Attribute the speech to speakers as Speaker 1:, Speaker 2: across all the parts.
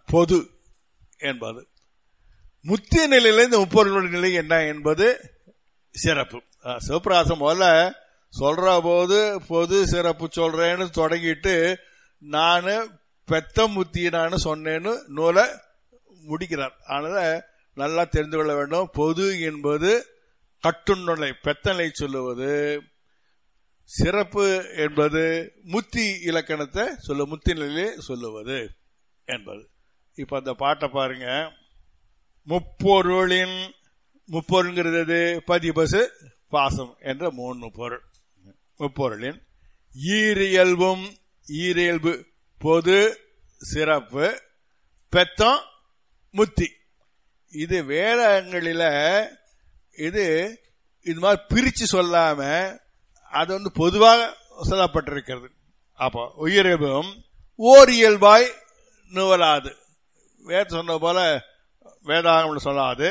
Speaker 1: பொது என்பது முத்திய நிலையில இந்த முப்பொருளுடைய நிலை என்ன என்பது சிறப்பு அஹ் சிவபிரகாசம் முதல்ல சொல்ற போது பொது சிறப்பு சொல்றேன்னு தொடங்கிட்டு நானு பெத்த முத்தினான்னு சொன்னேன்னு நூலை முடிக்கிறார் அதனால நல்லா தெரிந்து கொள்ள வேண்டும் பொது என்பது கட்டுநிலை பெத்தநிலை சொல்லுவது சிறப்பு என்பது முத்தி இலக்கணத்தை சொல்ல முத்தி நிலையிலே சொல்லுவது என்பது இப்ப அந்த பாட்டை பாருங்க முப்பொருளின் முப்பொருங்கிறது எது? பதிபசு பாசம் என்ற மூணு பொருள் முப்பொருளின் ஈரியல்பும் ஈரியல்பு பொது சிறப்பு பெத்தம் முத்தி இது வேதங்களில இது இது மாதிரி பிரிச்சு சொல்லாம அது வந்து பொதுவாக சொல்லப்பட்டிருக்கிறது அப்போ உயிரியல்பும் ஓர் இயல்பாய் நுவலாது வேத சொன்ன போல வேதாகம் சொல்லாது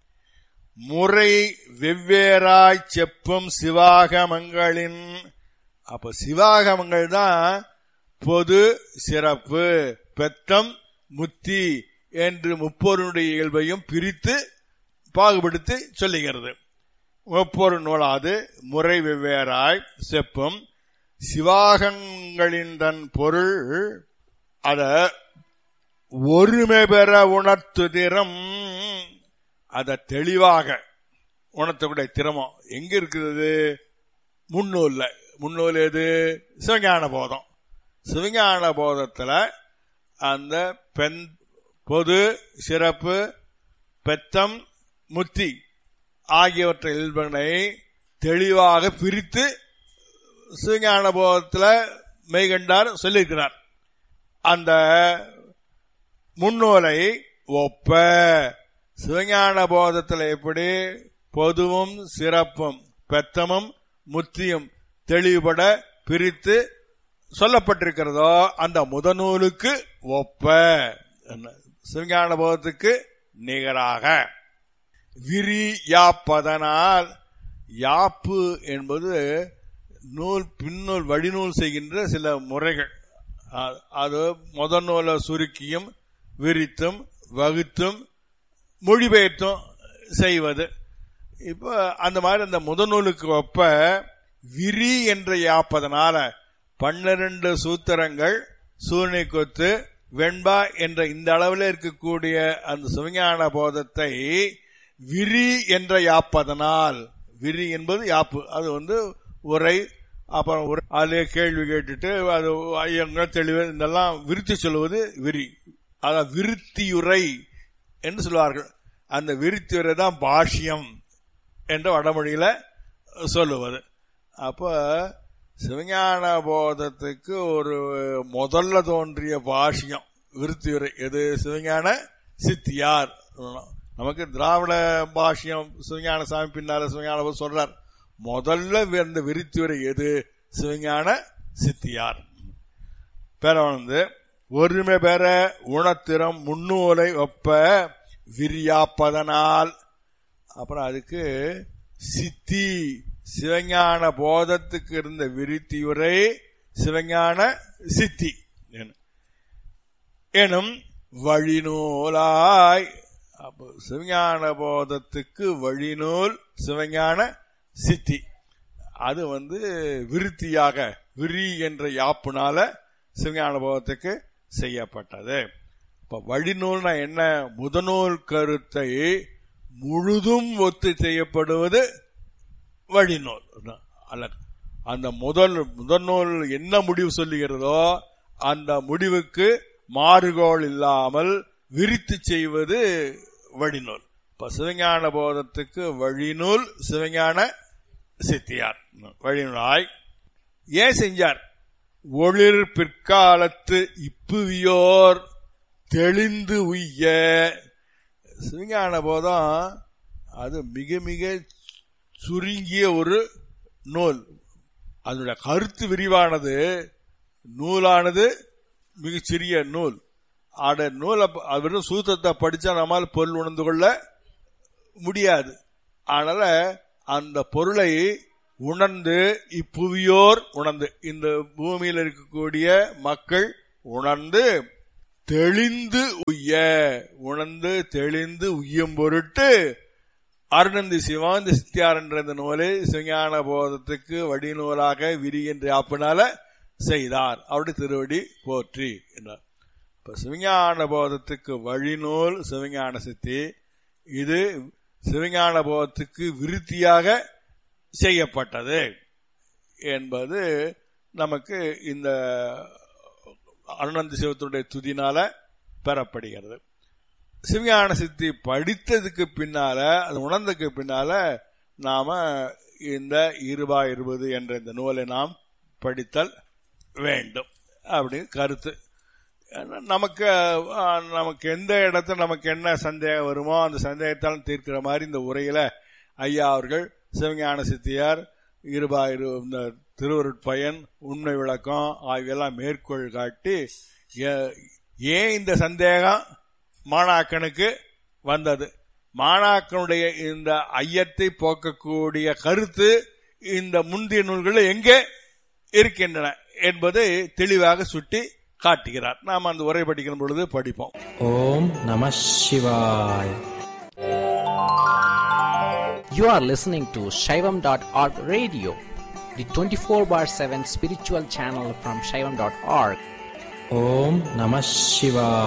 Speaker 1: முறை வெவ்வேறாய் செப்பும் சிவாகமங்களின் அப்ப சிவாகமங்கள் தான் பொது சிறப்பு பெத்தம் முத்தி என்று முப்பொருளுடைய இயல்பையும் பிரித்து பாகுபடுத்தி சொல்லுகிறது முப்பொரு நூலாது முறை வெவ்வேறாய் செப்பும் சிவாகங்களின் தன் பொருள் அத ஒருமை பெற உணர்த்துதிரம் அத தெளிவாக உணர்த்தக்கூடிய திறமம் எங்க இருக்குது முன்னூல்ல முன்னூல் எது சிவஞான போதம் சிவஞான போதத்துல அந்த பெண் பொது சிறப்பு பெத்தம் முத்தி ஆகியவற்றை இயல்பனை தெளிவாக பிரித்து சிவஞான போதத்துல மெய்கண்டார் சொல்லியிருக்கிறார் அந்த முன்னூலை ஒப்ப சிவஞான போதத்தில் எப்படி பொதுவும் சிறப்பும் பெத்தமும் முத்தியும் தெளிவுபட பிரித்து சொல்லப்பட்டிருக்கிறதோ அந்த முதநூலுக்கு ஒப்ப என்ன? சிவஞான போதத்துக்கு நிகராக விரி யாப்பதனால் யாப்பு என்பது நூல் பின்னூல் வழிநூல் செய்கின்ற சில முறைகள் அ- அது முதல் நூலை சுருக்கியும் விரித்தும் வகுத்தும் மொழிபெயர்த்தும் செய்வது இப்போ அந்த மாதிரி அந்த முதநூலுக்கு ஒப்ப விரி என்ற யாப்பதனால பன்னிரண்டு சூத்திரங்கள் சூழ்நிலை கொத்து வெண்பா என்ற இந்த அளவில் இருக்கக்கூடிய அந்த சிவஞான போதத்தை விரி என்ற யாப்பதனால் விரி என்பது யாப்பு அது வந்து உரை அப்புறம் உரை- அதிலே கேள்வி கேட்டுட்டு அது ஐயங்கள் தெளிவு இதெல்லாம் விருத்தி சொல்லுவது விரி அதான் விருத்தியுரை என்று சொல்வார்கள் அந்த விருத்தியுரை தான் பாஷ்யம் என்ற வடமொழியில சொல்லுவது அப்ப சிவஞான போதத்துக்கு ஒரு முதல்ல தோன்றிய பாஷ்யம் விருத்தியுரை எது சிவஞான சித்தியார் நமக்கு திராவிட பாஷ்யம் சிவஞான சாமி பின்னால சிவஞான போது சொல்றார் முதல்ல அந்த விருத்தியுரை எது சிவஞான சித்தியார் பேர வந்து ஒருமை பெற உணத்திறம் முன்னூலை ஒப்ப விரியாப்பதனால் அப்புறம் அதுக்கு சித்தி சிவஞான போதத்துக்கு இருந்த விருத்தியுரை சிவஞான சித்தி எனும். எனும் வழிநூலாய் அப்போ சிவஞான போதத்துக்கு வழிநூல் சிவஞான சித்தி அது வந்து விருத்தியாக விரி என்ற யாப்புனால சிவஞான போதத்துக்கு செய்யப்பட்டது இப்ப வழிநூல்னா என்ன முதநூல் கருத்தை முழுதும் ஒத்து செய்யப்படுவது வழிநூல் அல்ல அந்த முதல் முதநூல் என்ன முடிவு சொல்லுகிறதோ அந்த முடிவுக்கு மாறுகோள் இல்லாமல் விரித்து செய்வது வழிநூல் இப்ப சிவஞான போதத்துக்கு வழிநூல் சிவஞான சித்தியார் வழிநூலாய் ஏன் செஞ்சார் ஒளிர் பிற்காலத்து இப்புவியோர் தெளிந்து உய்ய சிவஞான போதம் அது மிக மிக சுருங்கிய ஒரு நூல் அதனுடைய கருத்து விரிவானது நூலானது மிகச்சிறிய நூல் ஆட நூலை ப- அது வெறும் சூத்திரத்தை படிச்சா நம்மால் பொருள் உணர்ந்து கொள்ள முடியாது அதனால அந்த பொருளை உணர்ந்து இப்புவியோர் உணர்ந்து இந்த பூமியில் இருக்கக்கூடிய மக்கள் உணர்ந்து தெளிந்து உய்ய உணர்ந்து தெளிந்து உய்யும் பொருட்டு அருணந்தி சிவம் இந்த சித்தியார் என்ற இந்த நூலை சிவஞான போதத்துக்கு வடிநூலாக விரிகின்ற ஆப்பினால செய்தார் அவருடைய திருவடி போற்றி என்றார் இப்ப சிவஞான போதத்துக்கு வழிநூல் சிவஞான சித்தி இது சிவஞான போதத்துக்கு விருத்தியாக செய்யப்பட்டது என்பது நமக்கு இந்த அருணந்தி சிவத்துடைய துதினால பெறப்படுகிறது சிவஞான சித்தி படித்ததுக்கு பின்னால அது உணர்ந்ததுக்கு பின்னால நாம இந்த இருபா இருபது என்ற இந்த நூலை நாம் படித்தல் வேண்டும் அப்படின்னு கருத்து நமக்கு அஹ், நமக்கு எந்த இடத்துல நமக்கு என்ன சந்தேகம் வருமோ அந்த சந்தேகத்தால் தீர்க்கிற மாதிரி இந்த உரையில ஐயா அவர்கள் சிவஞான சித்தியார் இருபா இரு இந்த திருவருட்பயன் உண்மை விளக்கம் ஆகியெல்லாம் மேற்கோள் காட்டி ஏ- ஏன் இந்த சந்தேகம் மாணாக்கனுக்கு வந்தது மாணாக்கனுடைய இந்த ஐயத்தை போக்கக்கூடிய கருத்து இந்த முந்தைய நூல்களில் எங்கே இருக்கின்றன என்பதை தெளிவாக சுட்டி காட்டுகிறார் நாம் அந்த உரை படிக்கும் பொழுது படிப்போம்
Speaker 2: ஓம் நம சிவாய்
Speaker 3: You are listening to Shaivam.org radio, the 24 bar 7 spiritual channel from Shaivam.org.
Speaker 2: ஓம் நம சிவாய்